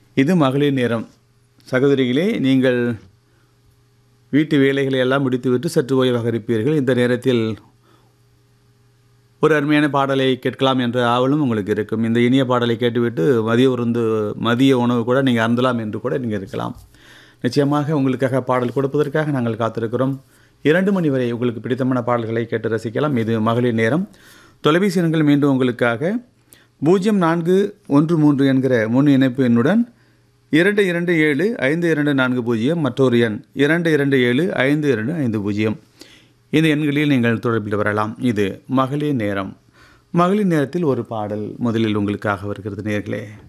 இது மகளிர் நேரம் சகோதரிகளே நீங்கள் வீட்டு வேலைகளை எல்லாம் முடித்துவிட்டு சற்று ஓய்வாக இருப்பீர்கள் இந்த நேரத்தில் ஒரு அருமையான பாடலை கேட்கலாம் என்ற ஆவலும் உங்களுக்கு இருக்கும் இந்த இனிய பாடலை கேட்டுவிட்டு மதிய உருந்து மதிய உணவு கூட நீங்கள் அருந்தலாம் என்று கூட நீங்கள் இருக்கலாம் நிச்சயமாக உங்களுக்காக பாடல் கொடுப்பதற்காக நாங்கள் காத்திருக்கிறோம் இரண்டு மணி வரை உங்களுக்கு பிடித்தமான பாடல்களை கேட்டு ரசிக்கலாம் இது மகளிர் நேரம் தொலைபேசி எண்கள் மீண்டும் உங்களுக்காக பூஜ்ஜியம் நான்கு ஒன்று மூன்று என்கிற முன் இணைப்பு எண்ணுடன் இரண்டு இரண்டு ஏழு ஐந்து இரண்டு நான்கு பூஜ்ஜியம் மற்றொரு எண் இரண்டு இரண்டு ஏழு ஐந்து இரண்டு ஐந்து பூஜ்ஜியம் இந்த எண்களில் நீங்கள் தொடர்பில் வரலாம் இது மகளிர் நேரம் மகளிர் நேரத்தில் ஒரு பாடல் முதலில் உங்களுக்காக வருகிறது நேர்களே